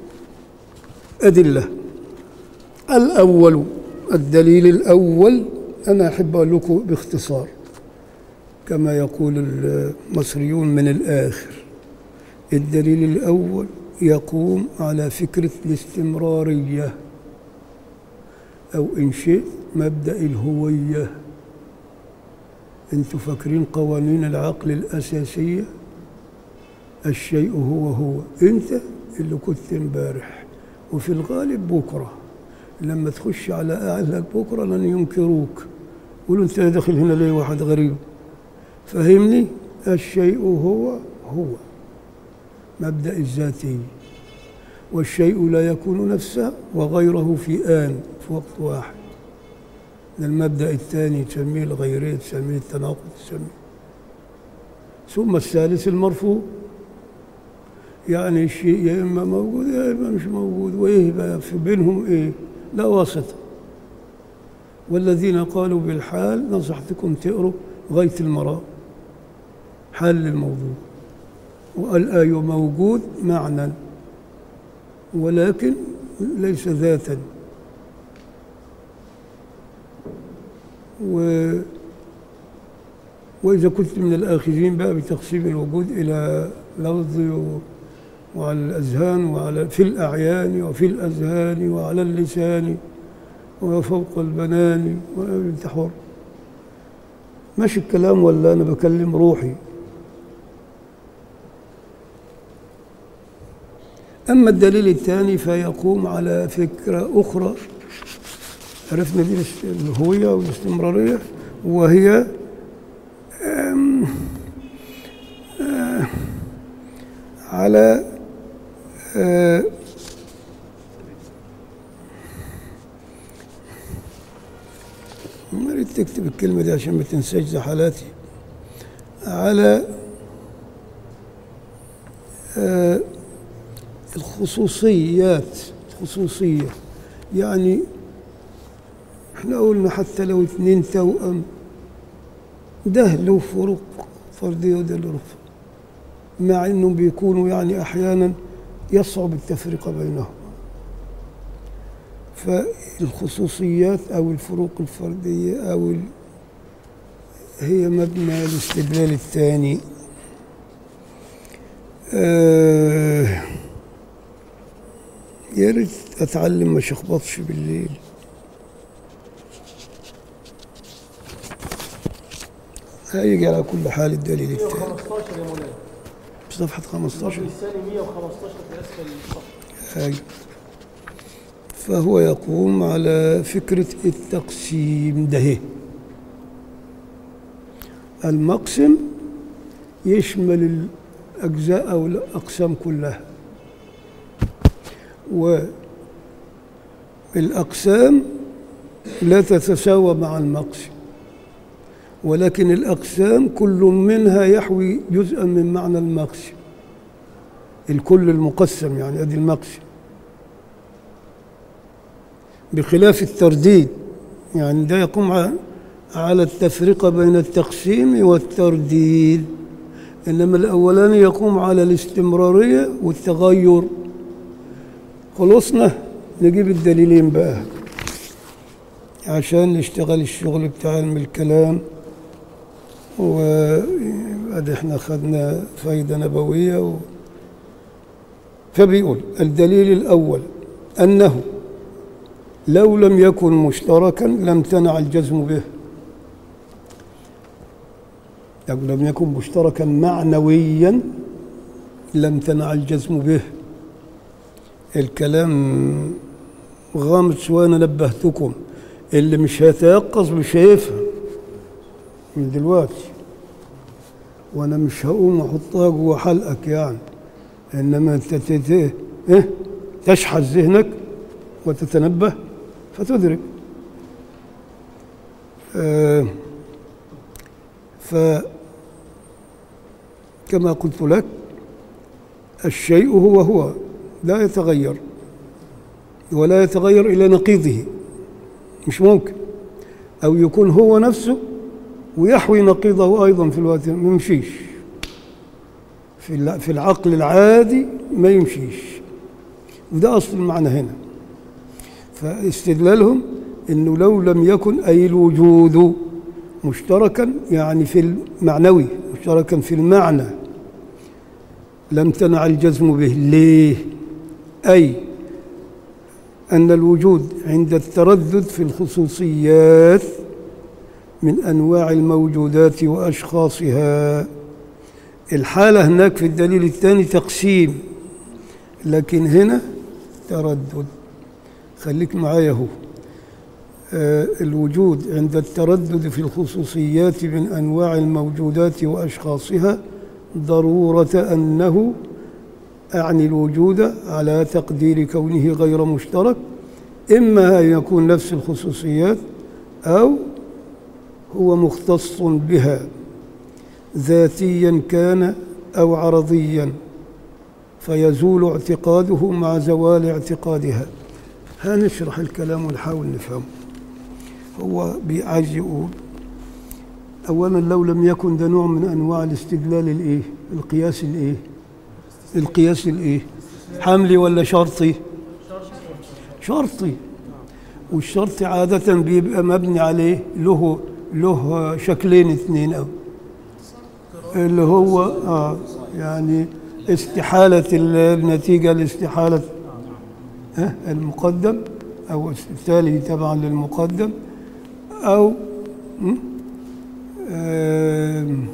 S1: أدلة الأول الدليل الأول أنا أحب أقول لكم باختصار كما يقول المصريون من الآخر الدليل الأول يقوم على فكرة الاستمرارية أو إن شئت مبدأ الهوية أنتوا فاكرين قوانين العقل الأساسية الشيء هو هو أنت اللي كنت امبارح وفي الغالب بكرة لما تخش على أهلك بكرة لن ينكروك يقولوا أنت داخل هنا ليه واحد غريب فهمني الشيء هو هو مبدأ الذاتي والشيء لا يكون نفسه وغيره في آن في وقت واحد ده المبدأ الثاني تسميه الغيرية تسميه التناقض تسميه ثم الثالث المرفوض يعني الشيء يا إما موجود يا إما مش موجود وإيه بقى في بينهم إيه لا واسطة والذين قالوا بالحال نصحتكم تقروا غاية المرام حل الموضوع والآي موجود معنى ولكن ليس ذاتا و وإذا كنت من الآخذين بقى بتقسيم الوجود إلى لفظي و- وعلى الأذهان وعلى في الأعيان وفي الأذهان وعلى اللسان وفوق البنان وأنت حر ماشي الكلام ولا أنا بكلم روحي أما الدليل الثاني فيقوم على فكرة أخرى عرفنا دي الاست- الهوية والاستمرارية وهي أم، آه، على آه، ما ريت تكتب الكلمة دي عشان ما تنساش زحلاتي على آه، الخصوصيات خصوصية يعني احنا قلنا حتى لو اتنين توأم ده له فروق فردية وده له فروق مع انهم بيكونوا يعني احيانا يصعب التفرقة بينهم فالخصوصيات او الفروق الفردية او ال... هي مبنى الاستدلال الثاني آه يا ريت اتعلم ما شخبطش بالليل هيجي على كل حال الدليل التالي
S4: 115 يا مولانا
S1: صفحة 15
S4: الرقم الثاني 115 في اسفل الصفحه
S1: أيوة. فهو يقوم على فكرة التقسيم ده المقسم يشمل الأجزاء أو الأقسام كلها والأقسام لا تتساوى مع المقسم ولكن الأقسام كل منها يحوي جزءا من معنى المقسم الكل المقسم يعني ادي المقسم بخلاف الترديد يعني ده يقوم ع- على التفرقة بين التقسيم والترديد إنما الأولاني يقوم على الاستمرارية والتغير خلصنا نجيب الدليلين بقى عشان نشتغل الشغل بتاع علم الكلام وبعد احنا خدنا فايدة نبوية و... فبيقول الدليل الأول أنه لو لم يكن مشتركا لم تنع الجزم به لو لم يكن مشتركا معنويا لم تنع الجزم به الكلام غامض شوية أنا نبهتكم اللي مش هيتيقظ مش هيفهم من دلوقتي وانا مش هقوم احطها جوه حلقك يعني انما انت ت- ت- إيه؟ تشحذ ذهنك وتتنبه فتدرك آه ف كما قلت لك الشيء هو هو لا يتغير ولا يتغير الى نقيضه مش ممكن او يكون هو نفسه ويحوي نقيضه ايضا في الوقت ما يمشيش في الع- في العقل العادي ما يمشيش وده اصل المعنى هنا فاستدلالهم انه لو لم يكن اي الوجود مشتركا يعني في المعنوي مشتركا في المعنى لم تنع الجزم به ليه اي ان الوجود عند التردد في الخصوصيات من انواع الموجودات واشخاصها الحاله هناك في الدليل الثاني تقسيم لكن هنا تردد خليك معايا هو آه، الوجود عند التردد في الخصوصيات من انواع الموجودات واشخاصها ضروره انه اعني الوجود على تقدير كونه غير مشترك اما ان يكون نفس الخصوصيات او هو مختص بها ذاتيا كان او عرضيا فيزول اعتقاده مع زوال اعتقادها هنشرح الكلام ونحاول نفهمه هو عايز يقول اولا لو لم يكن ده نوع من انواع الاستدلال الايه القياس الايه القياس الايه حملي ولا شرطي شرطي والشرط عادة بيبقى مبني عليه له له شكلين اثنين أو اللي هو آه يعني استحالة النتيجة لاستحالة ها المقدم أو التالي تبعا للمقدم أو م? آم،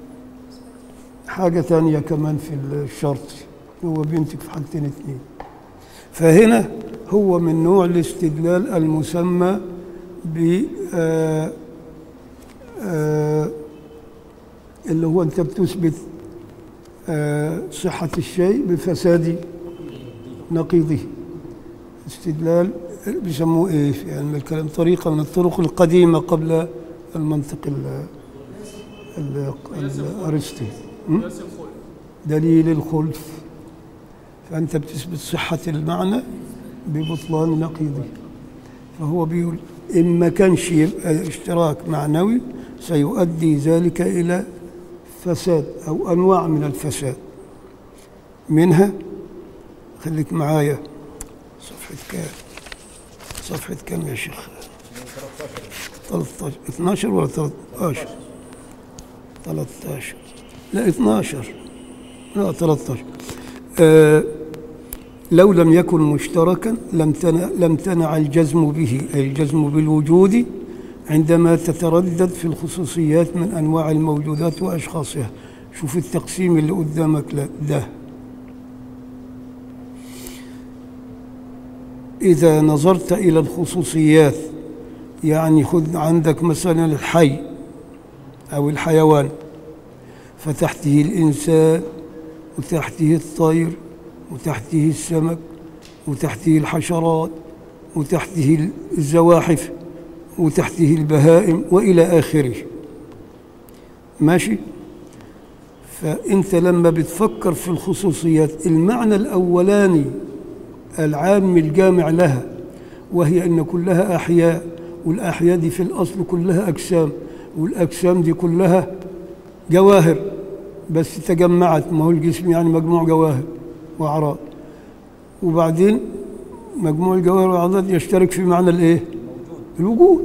S1: حاجة تانية كمان في الشرط هو بينتج في حالتين اثنين فهنا هو من نوع الاستدلال المسمى ب آه، آه، اللي هو انت بتثبت آه، صحة الشيء بفساد نقيضه استدلال بيسموه ايه في علم الكلام طريقة من الطرق القديمة قبل المنطق ال ال- الأرسطي م?
S2: قياس الخلق
S1: دليل الخلف فأنت بتثبت صحة المعنى ببطلان نقيضه فهو بيقول إن ما كانش يبقى اشتراك معنوي سيؤدي ذلك إلى فساد أو أنواع من الفساد منها خليك معايا صفحة كام صفحة كام يا شيخ 13 12 ولا 13 13 لا 12 لا 13 آه لو لم يكن مشتركا لم تنع, لم تنع الجزم به أي الجزم بالوجود عندما تتردد في الخصوصيات من أنواع الموجودات وأشخاصها شوف التقسيم اللي قدامك ده إذا نظرت إلى الخصوصيات يعني خذ عندك مثلا الحي أو الحيوان فتحته الإنسان وتحته الطير وتحته السمك وتحته الحشرات وتحته الزواحف وتحته البهائم وإلى آخره ماشي فأنت لما بتفكر في الخصوصيات المعنى الأولاني العام الجامع لها وهي أن كلها أحياء والأحياء دي في الأصل كلها أجسام والأجسام دي كلها جواهر بس تجمعت ما هو الجسم يعني مجموع جواهر وأعراض وبعدين مجموع الجواهر والأعراض يشترك في معنى الإيه؟ الوجود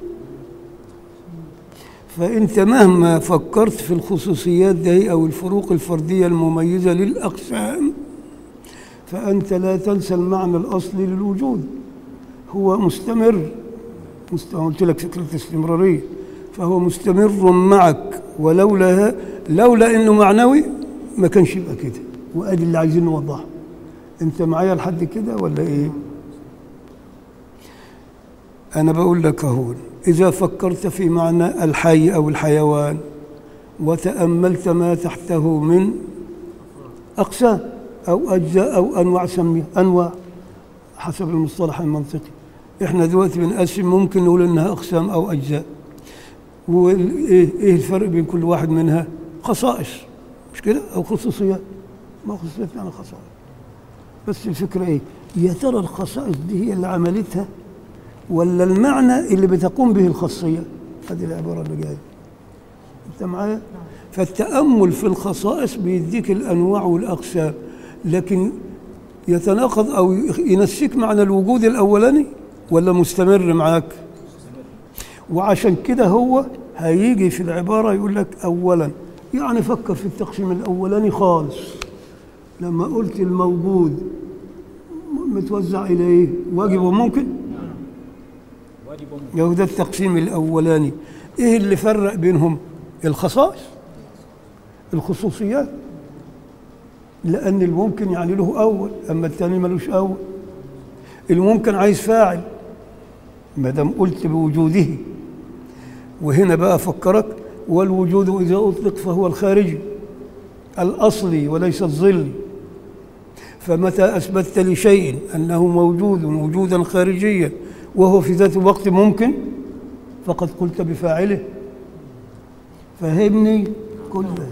S1: فأنت مهما فكرت في الخصوصيات دي أو الفروق الفردية المميزة للأقسام فأنت لا تنسى المعنى الأصلي للوجود هو مستمر مست- قلت لك فكرة الاستمرارية فهو مستمر معك ولولا لولا انه معنوي ما كانش يبقى كده وادي اللي عايزين نوضحه انت معايا لحد كده ولا ايه انا بقول لك اهو اذا فكرت في معنى الحي او الحيوان وتاملت ما تحته من اقسام او اجزاء او انواع سميها انواع حسب المصطلح المنطقي احنا دلوقتي بنقسم ممكن نقول انها اقسام او اجزاء وايه ايه الفرق بين كل واحد منها خصائص مش كده او خصوصيات ما خصوصيات يعني خصائص بس الفكره ايه يا ترى الخصائص دي هي اللي عملتها ولا المعنى اللي بتقوم به الخاصيه هذه العباره اللي جايه انت معايا فالتامل في الخصائص بيديك الانواع والاقسام لكن يتناقض او ينسيك معنى الوجود الاولاني ولا مستمر معاك وعشان كده هو هيجي في العباره يقول لك اولا يعني فكر في التقسيم الاولاني خالص لما قلت الموجود متوزع الى ايه واجب وممكن
S3: واجب وممكن.
S1: يهو ده التقسيم الاولاني ايه اللي فرق بينهم الخصائص الخصوصيات لان الممكن يعني له اول اما الثاني ملوش اول الممكن عايز فاعل ما دام قلت بوجوده وهنا بقى افكرك والوجود اذا اطلق فهو الخارجي الاصلي وليس الظلي فمتى اثبتت لشيء انه موجود وجودا خارجيا وهو في ذات الوقت ممكن فقد قلت بفاعله فهمني كل ده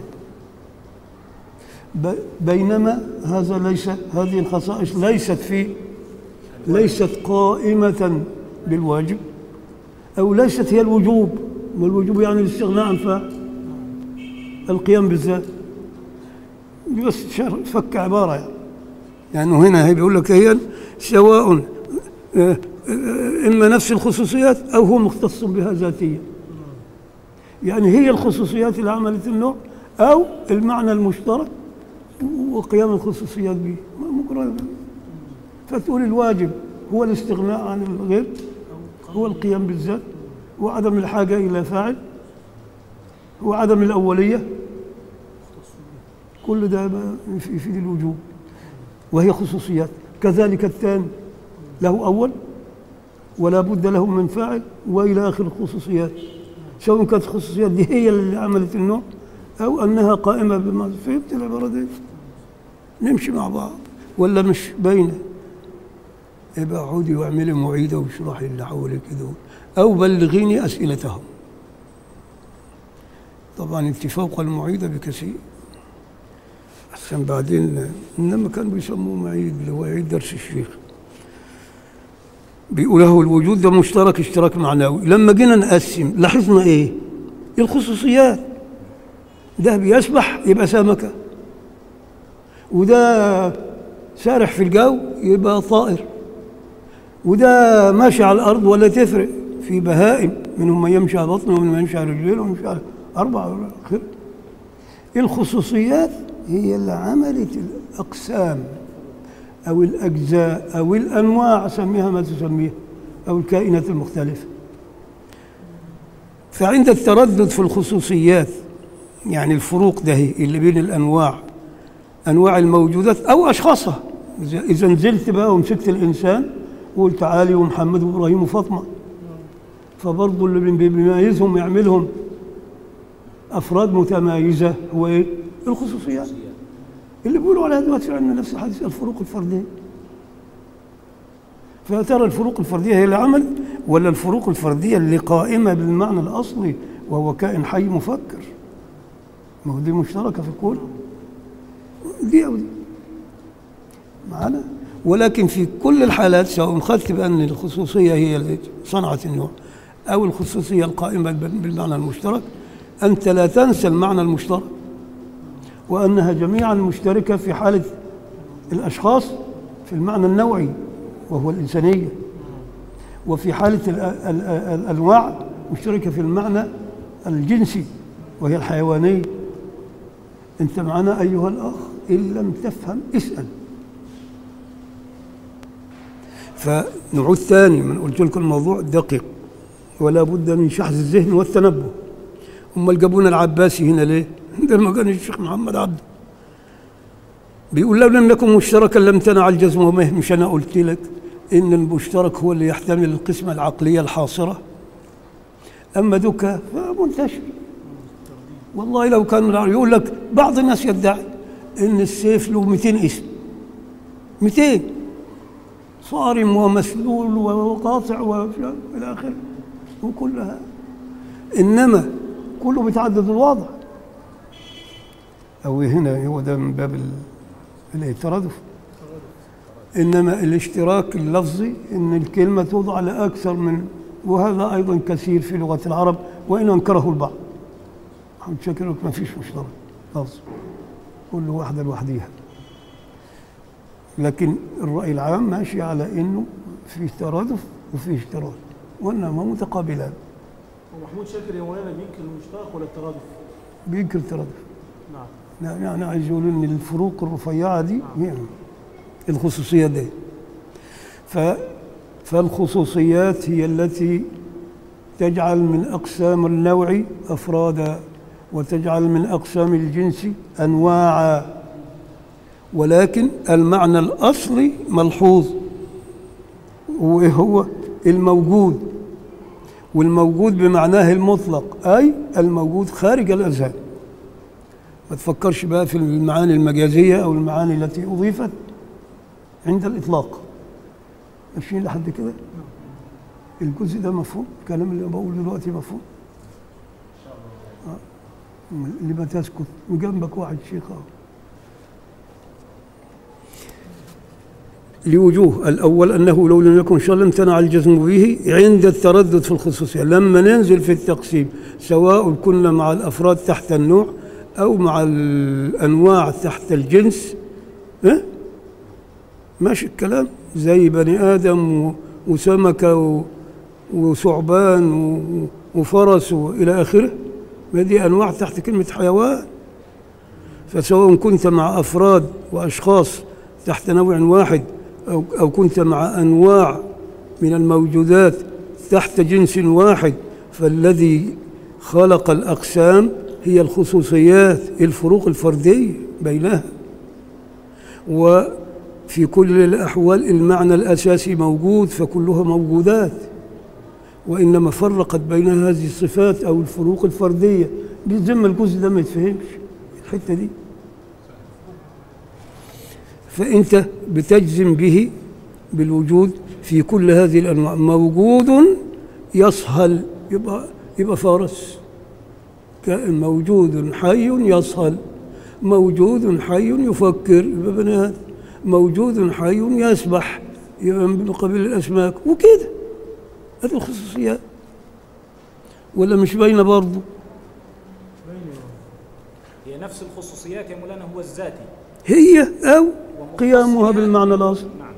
S1: ب- بينما هذا ليس هذه الخصائص ليست في ليست قائمة بالواجب أو ليست هي الوجوب والوجوب يعني الاستغناء عن فاعل القيام بالذات دي بس شر- فك عبارة يعني يعني هنا هي بيقول لك هي سواء آه، آه، إما نفس الخصوصيات أو هو مختص بها ذاتيا يعني هي الخصوصيات اللي عملت النوع أو المعنى المشترك وقيام الخصوصيات به مجرد فتقول الواجب هو الاستغناء عن الغير هو القيام بالذات وعدم الحاجة إلى فاعل وعدم الأولية كل ده ما في- يفيد الوجوب وهي خصوصيات كذلك الثاني له أول ولا بد له من فاعل وإلى آخر الخصوصيات سواء كانت الخصوصيات دي هي اللي عملت النوع أو أنها قائمة بما فهمت العبارة دي نمشي مع بعض ولا مش باينة يبقى عودي واعملي معيدة واشرحي اللي حولك كده أو بلغيني أسئلتهم طبعا انت فوق المعيدة بكثير عشان بعدين انما كانوا بيسموه معيد اللي هو يعيد درس الشيخ بيقول له الوجود ده مشترك اشتراك معنوي لما جينا نقسم لاحظنا ايه الخصوصيات ده بيسبح يبقى سمكة وده سارح في الجو يبقى طائر وده ماشي على الأرض ولا تفرق في بهائم منهم من يمشي على بطنه ومنهم من يمشي على رجلين ومن يمشي على أربعة ولا آخر الخصوصيات هي اللي عملت الأقسام أو الأجزاء أو الأنواع سميها ما تسميها أو الكائنات المختلفة فعند التردد في الخصوصيات يعني الفروق ده اللي بين الأنواع أنواع الموجودات أو أشخاصها إذا إذا نزلت بقى ومسكت الإنسان وقلت علي ومحمد وإبراهيم وفاطمة فبرضه اللي بي- بيميزهم يعملهم أفراد متمايزة هو إيه؟ الخصوصيات اللي بيقولوا عليها دلوقتي في علم نفس الحديث الفروق الفردية فيا ترى الفروق الفردية هي العمل ولا الفروق الفردية اللي قائمة بالمعنى الأصلي وهو كائن حي مفكر ما هو دي مشتركة في الكون دي أو دي معنا ولكن في كل الحالات سواء خدت بأن الخصوصية هي اللي صنعت النوع أو الخصوصية القائمة بالمعنى المشترك أنت لا تنسى المعنى المشترك وأنها جميعا مشتركة في حالة الأشخاص في المعنى النوعي وهو الإنسانية وفي حالة ال- ال- ال- الأنواع مشتركة في المعنى الجنسي وهي الحيوانية أنت معنا أيها الأخ إن لم تفهم اسأل فنعود ثاني من قلت لكم الموضوع دقيق ولا بد من شحذ الذهن والتنبه هم جابونا العباسي هنا ليه؟ ده ما كان الشيخ محمد عبده بيقول لو لم يكن مشتركا لم تنع الجزم وما مش انا قلت لك ان المشترك هو اللي يحتمل القسمه العقليه الحاصره اما دكا فمنتشر والله لو كان يقول لك بعض الناس يدعي ان السيف له 200 اسم 200 صارم ومسلول وقاطع والى اخره وكلها انما كله بيتعدد الواضح او هنا هو ده من باب ال- الترادف انما الاشتراك اللفظي ان الكلمه توضع لاكثر من وهذا ايضا كثير في لغه العرب وان انكره البعض محمد شاكر لك ما فيش مشترك لفظ كل واحده لوحديها لكن الراي العام ماشي على انه في ترادف وفي اشتراك وانما متقابلان
S4: ومحمود شاكر يا مولانا بينكر المشترك ولا الترادف؟
S1: بينكر الترادف
S4: نعم
S1: يعني يعني عايز يقول ان الفروق الرفيعه دي هي الخصوصيات دي ف فالخصوصيات هي التي تجعل من اقسام النوع افرادا وتجعل من اقسام الجنس انواعا ولكن المعنى الاصلي ملحوظ وهو الموجود والموجود بمعناه المطلق اي الموجود خارج الاذهان ما تفكرش بقى في المعاني المجازية أو المعاني التي أضيفت عند الإطلاق ماشيين لحد كده الجزء ده مفهوم الكلام اللي بقوله دلوقتي مفهوم آه. اللي ما تسكت وجنبك واحد شيخ أهو لوجوه الأول أنه لو لم يكن شر امتنع الجزم به عند التردد في الخصوصية لما ننزل في التقسيم سواء كنا مع الأفراد تحت النوع أو مع الأنواع تحت الجنس ها؟ ماشي الكلام زي بني آدم و- وسمكة و- وثعبان و- وفرس وإلى آخره ما دي أنواع تحت كلمة حيوان فسواء كنت مع أفراد وأشخاص تحت نوع واحد أو, أو كنت مع أنواع من الموجودات تحت جنس واحد فالذي خلق الأقسام هي الخصوصيات الفروق الفردية بينها وفي كل الأحوال المعنى الأساسي موجود فكلها موجودات وإنما فرقت بين هذه الصفات أو الفروق الفردية بالذمة الجزء ده ما يتفهمش الحتة دي فأنت بتجزم به بالوجود في كل هذه الأنواع موجود يصهل يبقى يبقى فارس كائن موجود حي يصهل موجود حي يفكر يبقى بني آدم موجود حي يسبح يبقى من قبيل الأسماك وكده هذه الخصوصيات ولا مش باينة برضه
S3: هي نفس الخصوصيات يا مولانا هو الذاتي
S1: هي أو قيامها بالمعنى الأصلي
S3: نعم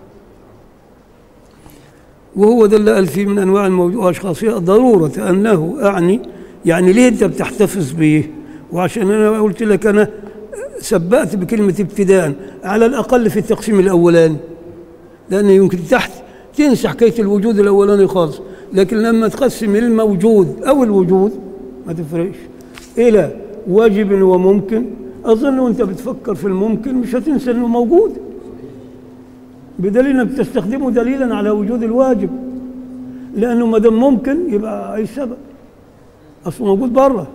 S1: وهو ده اللي قال فيه من انواع الموجود واشخاصيه ضروره انه اعني يعني ليه انت بتحتفظ به وعشان انا قلت لك انا سبقت بكلمه ابتداء على الاقل في التقسيم الاولاني لأن يمكن تحت تنسى حكاية الوجود الأولاني خالص لكن لما تقسم الموجود أو الوجود ما تفرقش إلى واجب وممكن أظن وأنت بتفكر في الممكن مش هتنسى إنه موجود بدليل إنك بتستخدمه دليلا على وجود الواجب لأنه ما دام ممكن يبقى أي سبب أصله موجود بره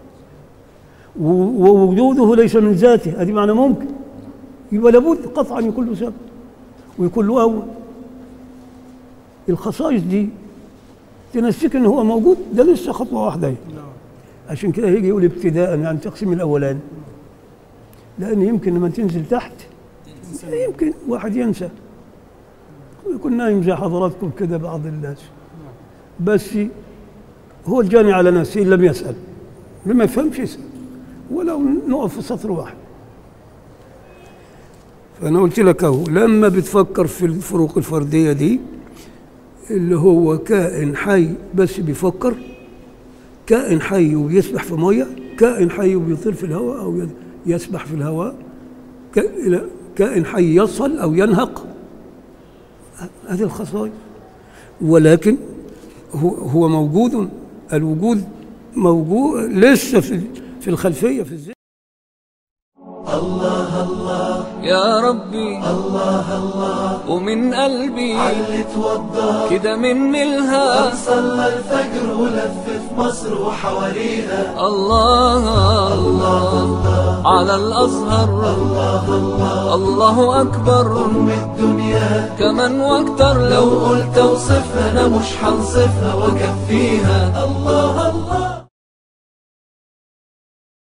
S1: و- ووجوده ليس من ذاته هذه معنى ممكن يبقى لابد قطعا يكون له سبب ويكون له أول الخصائص دي تنسيك ان هو موجود ده لسه خطوه واحده اهي.
S2: نعم
S1: عشان كده يجي يقول ابتداء يعني تقسيم الاولاني لان يمكن لما تنزل تحت يمكن واحد ينسى يكون نايم زي حضراتكم كده بعض الناس بس هو الجاني على نفسه ان لم يسال لما يفهمش يسال ولو نقف في سطر واحد فانا قلت لك اهو لما بتفكر في الفروق الفرديه دي اللي هو كائن حي بس بيفكر كائن حي وبيسبح في ميه كائن حي وبيطير في الهواء او ي- يسبح في الهواء ك- لا، كائن حي يصل او ينهق ه- هذه الخصائص ولكن هو هو موجود الوجود موجود لسه في في الخلفيه في الذهن
S5: يا ربي الله الله ومن قلبي
S6: علي توضى
S5: كده مني الها
S6: صلى الفجر ولف في مصر وحواليها
S5: الله الله على الأزهر الله أكبر
S6: أم الدنيا
S5: كمان واكتر
S6: لو
S5: لو
S6: قلت اوصفها انا مش هنصفها واكفيها الله الله